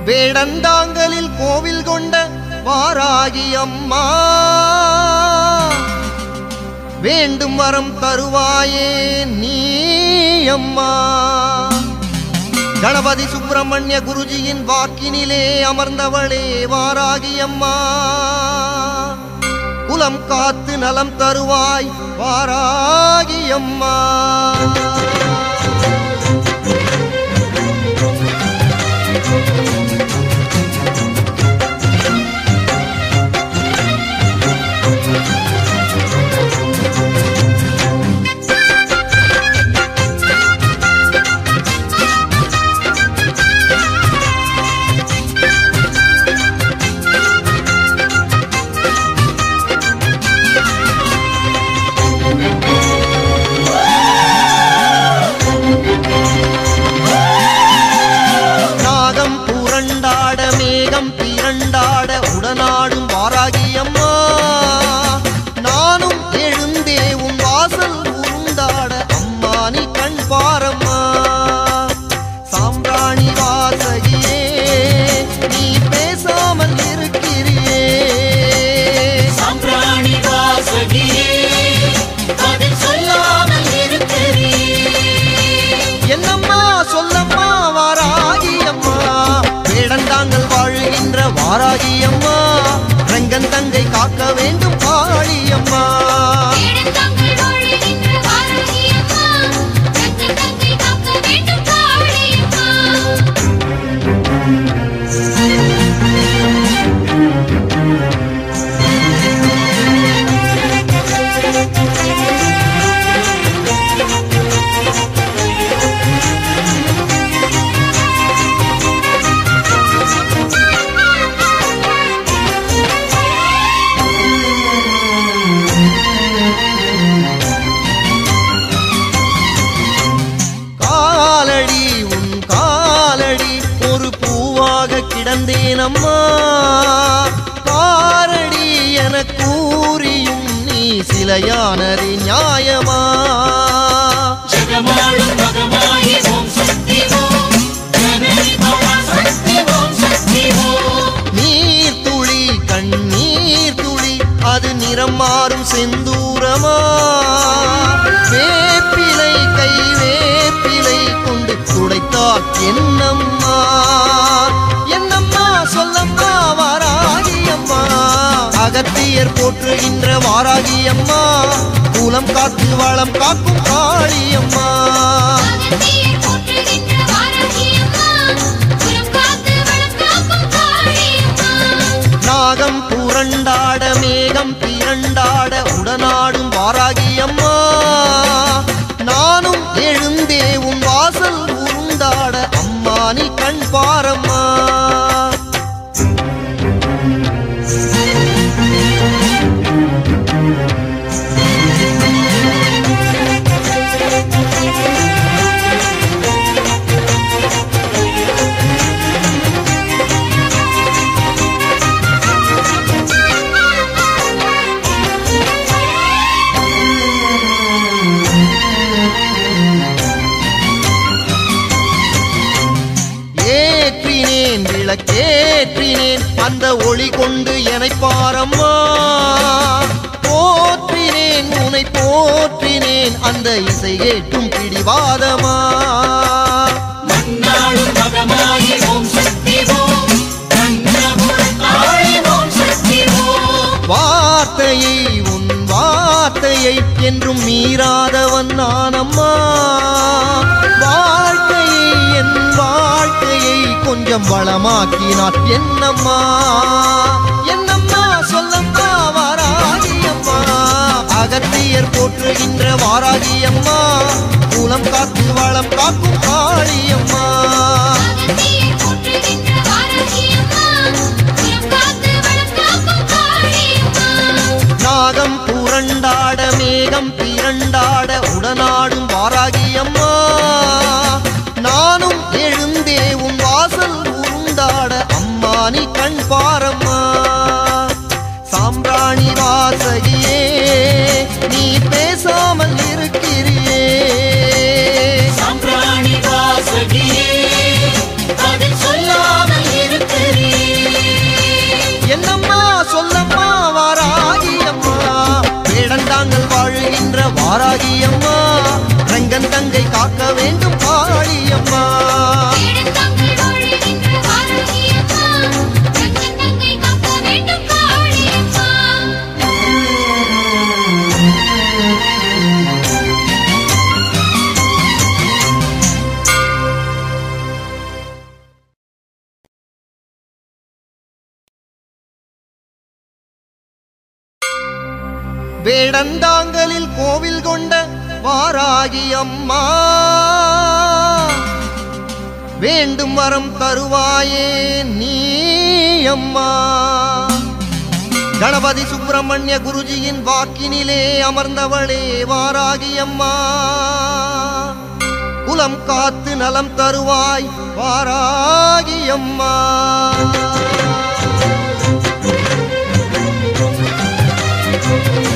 வேடந்தாங்கலில் கோவில் கொண்ட வாராகி அம்மா வேண்டும் வரம் தருவாயே நீ அம்மா கணபதி சுப்பிரமணிய குருஜியின் வாக்கினிலே அமர்ந்தவளே வாராகி அம்மா குலம் காத்து நலம் தருவாய் வாராகி அம்மா நாகம் புரண்டாட மேகம் திரண்டாட உடனாடும் வாராகி அம்மா நானும் எழுந்தே உன் வாசல் உருண்டாட அம்மா நீ கண் பாரம்மா சாம்பிராணி வாசகியே நீ பேசாமல் இருக்கிறியே சாம்பிராணி வாசகியே பதில் சொல்லாமல் இருக்கிறீர் என்னம்மா சொல்லம்மா வாராகி அம்மா வேடந்தாங்கள் வாழுகின்ற வாராகி அம்மா ரங்கன் தங்கை காக்க வேண்டும் காளி அம்மா வேடந்தாங்கள் வாழுகின்ற வாராகி அம்மா, ரங்கன் தங்கை காக்க வேண்டும் காளி அம்மா. காலடி உன் காலடி ஒரு பூவாக கிடந்தேன் அம்மா காரடி என கூறியும் நீ சிலையானது நியாயமா ஜெகமாளும் மகமாயி ஓம் சக்தி ஓம் ஜனனி பவா சக்தி ஓம் சக்தி ஓம் நீர் துளி கண்ணீர் துளி அது நிறம் மாறும் செந்தூரமா வேப்பிலை கை வேப்பிலை கொண்டு துடைத்தால் என்னம்மா என்னம்மா சொல்லம்மா வாராகி அம்மா அகத்தியர் போற்றுகின்ற வாராகி அம்மா குலம் காத்து வளம் காக்கும் காளி அம்மா அகத்தியர் போற்றுகின்ற வாராகி அம்மா, குலம் காத்து வளம் காக்கும் காளி அம்மா. நாகம் புரண்டாட மேகம் திரண்டாட உடனாடும் வாராகி அம்மா நானும் எழுந்தே உன் வாசல் உருண்டாட அம்மா நீ கண் பாரம்மா ஏற்றினேன் விளக்கேற்றினேன் அந்த ஒளி கொண்டு என்னை பாரம்மா போற்றினேன் உனை போற்றினேன் அந்த இசை கேட்டும் பிடிவாதமா மன்னாளும் மகமாயி ஓம் சக்தி ஓம் கண்ணபுரம் காளி ஓம் சக்தி ஓம் வார்த்தையை உன் வார்த்தையை என்றும் மீறாதவன் நானம்மா வாழ்க்கையை என் வாழ்க்கையை கொஞ்சம் வளமாக்கினார் என்னம்மா என்னம்மா சொல்லம்மா வாராகி அம்மா அகத்தியர் போற்றுகின்ற வாராகி அம்மா குலம் காத்து வளம் காக்கும் காளி அம்மா அகத்தியர் போற்றுகின்ற வாராகி அம்மா, குலம் காத்து வளம் காக்கும் காளி அம்மா. நாகம் புரண்டாட மேகம் திரண்டாட உடனாடும் வாராகி அம்மா நானும் எழுந்தே உன் வாசல் உருண்டாட அம்மா நீ கண் பாரம்மா சாம்பிராணி வாசகியே நீ பேசாமல் இருக்கிறியே சாம்பிராணி வாசகியே பதில் சொல்லாமல் இருக்கிறீர் வேடந்தாங்கலில் கோவில் கொண்ட வாராகி அம்மா வேண்டும் வரம் தருவாயே நீ அம்மா கணபதி சுப்பிரமணிய குருஜியின் வாக்கினிலே அமர்ந்தவளே வாராகி அம்மா குலம் காத்து நலம் தருவாய் வாராகி அம்மா ஆ